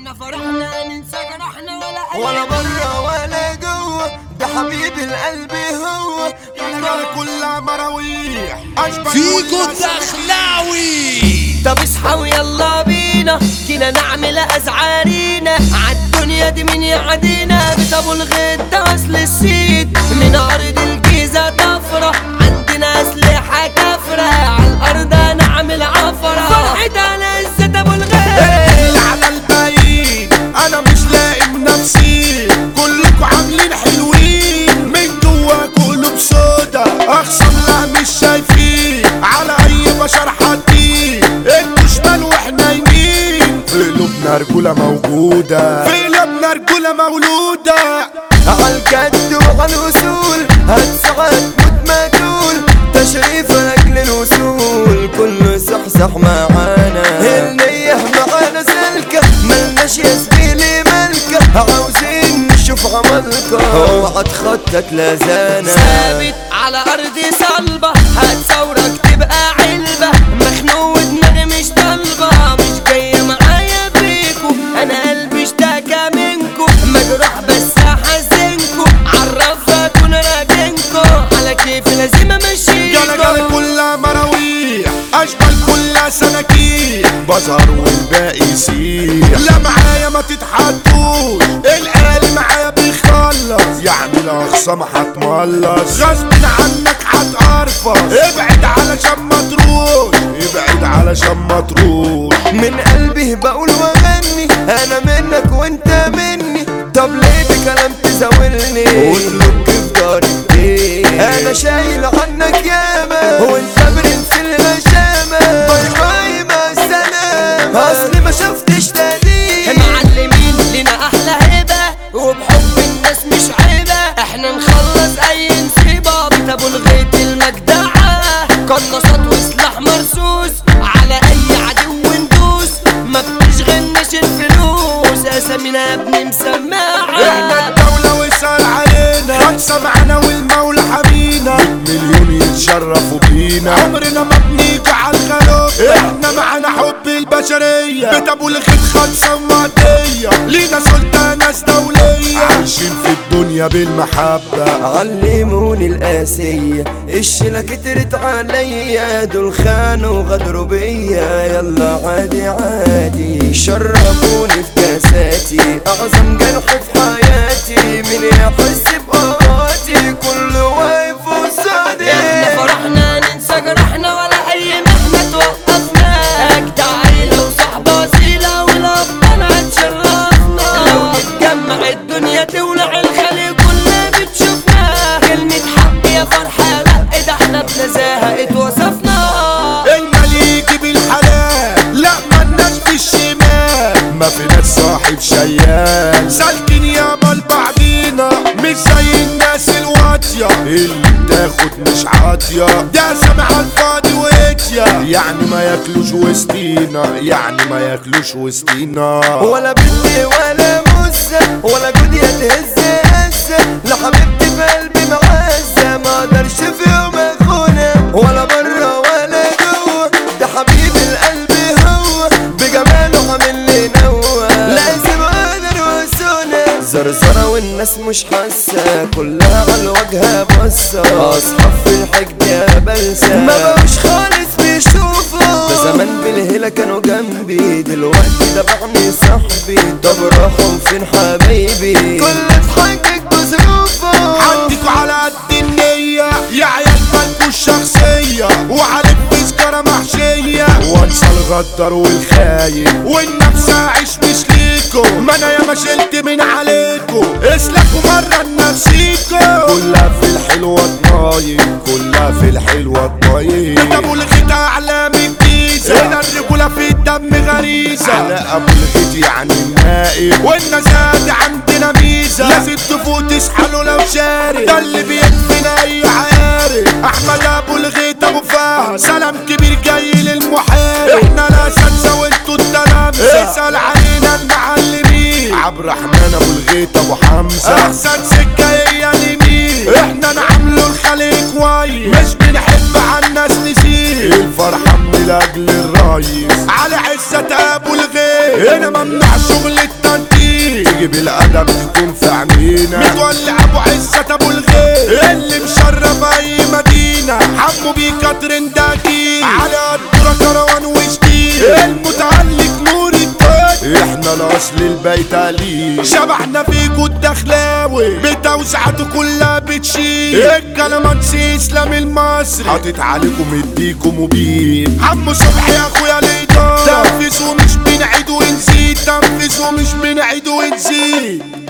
احنا فرحنا ننسى جرحنا ولا أي ولا برا ولا جوا ده حبيب القلب هو الرجالة كلها مراويح أشبه فيكو كل أسامي. الدخلاوي طب اصحى ويلا بينا جينا نعمل ازعارينا عالدنيا دي من يعدينا بطابو الغدا اصل السيد من ارض الجيزه طفره عندنا اسلحه كفره عالارض نعمل عفره فرحة على عزة ابو الغيط اللي على الباقيين انا مش لاقي بنفسي كلكوا عاملين حلوين من جوا قلوب سودا اخصم لا مش شايفين على اي بشر حاطين انتوا شمال واحنا يمين في قلوبنا رجولة موجودة في قلوبنا رجولة مولودة عالجد وعالوصول هتسعد موت مجهول تشريف لاجل الوصول كله صحصح معانا النية معانا سلكة ملناش يا زميلي ملكة عاوزين نشوف عملكة اوعى تخطط لزانا ثابت على ارض صلبة هتصورك تبقى علبة مخنوق ودماغي مش طالبة مش جاية معايا بيكو انا قلبي اشتكى منكو مجروح بس احزنكو عرفها اكون راجنكو على كيف لازم جالا جالا امشيكو كلها مراويح اشبال كلها سناكير بظهر والباقي يسيح لا معايا ما تتحدوش القال معايا بيخلص يعني الاخصام هتملص غصب عنك هتقرفص ابعد علشان ما تروح ابعد علشان ما تروح من قلبي بقول واغني انا منك وانت مني طب ليه بكلام تزاولني وتلوك في داري انا شايل عنك ياما وانت برنس الغشامة باي باي مع السلامة اصلي ما شفتش تقدير معلمين لنا احلى هبه وبحب الناس مش عيبه احنا نخلص اي نصيبه بتابو الغيط المجدعه قناصات وسلاح مرصوص على اي عدو ندوس ما بتشغلناش الفلوس اسامينا يا ابني احنا مسمعه الدولة وسال علينا خمسة معانا والمولى حمينا مليون يتشرفوا بينا عمرنا ما بنيجي على الخلوق احنا معانا حب البشرية بيت ابو الخيط خمسة ومعدية لينا سلطة ناس دولية عايشين في الدنيا بالمحبة علموني القاسية الشلة كترت عليا دول خانوا غدروا بيا يلا عادي عادي شربوني في كاساتي أعظم جرح في حياتي من يحس بقواتي كله واقف قصادي احنا فرحنا ننسى جرحنا ولا اي محنة توقفنا اجدع عيلة وصحبة اصيلة والابطال هتشرفنا لو نتجمع الدنيا تولع الخليج كلها بتشوفنا كلمة حق يا فرحة لا ده احنا بنزاهة اتوصفنا المليك بالحلال لا مالناش في الشمال ما فيناش صاحب شيال سالكين يابا لبعضينا مش زي الناس الواطية اللي بتاخد مش عاطية ده سامع الفاضي واتيا يعني ما ياكلوش وسطينا يعني ما ياكلوش وسطينا ولا بنتي ولا موسى ولا جود تهز هزة لا حبيبتي في قلبي معزة ما اقدرش في يوم اخونها ولا برا ولا جوا ده حبيب القلب هو بجماله عامل لي نوة لازم اقدر واسونا زرزرة والناس مش حاسة كلها على الوجه بصة اصحاب في الحج يا بلسة ما بقوش خالص بيشوفوا ده زمان بالهيلة كانوا جنبي دلوقتي ده بعني صاحبي طب راحوا فين حبايبي كل ضحكك بظروفه عندكوا على قد النية يا عيال مالكوا الشخصية وعليك تذكرة محشية وانسى الغدر والخاين والنفس اعيش مش ليكو ما انا ياما شلت من عليكو اسلكوا مرة لنفسيكو كلها في الحلوة طايب كلها في الحلوة طايب ده ابو الغيط اعلى من جيزة هنا الرجولة في الدم غريزة على ابو الغيط يعني النائب والنزاد عندنا ميزة لازم تفوق تسحلوا لو شاري ده اللي بيدفن اي عارف احمد ابو الغيط ابو فهد سلام كبير جاي للمحارب احنا الاساتذة وانتوا التلامذة اسأل علينا المعلمين عبد الرحمن ابو الغيط ابو حمزة احسن سكة هي اليمين احنا نعملوا الخليج كويس مش بنحب على الناس نسيب الفرحة من لاجل الرايس على عزة ابو الغيط هنا ممنوع شغل التنطيط تيجي بالادب تكون في عينينا متولع ابو عزت ابو الغير اللي مشرف اي مدينه حمو بيكا ترنداكي على الدرة كروان وشديد المتعلق نور الدين احنا الاصل البيت عليه شبحنا فيكو الدخلاوي بتوسعته كلها بتشيل الكلمات اسلام المصري حاطط عليكم مديكم مبين عمو صبحي يا اخويا الاداره تنفذوا مش بنعيد ونزيد تنفذوا مش بنعيد ونزيد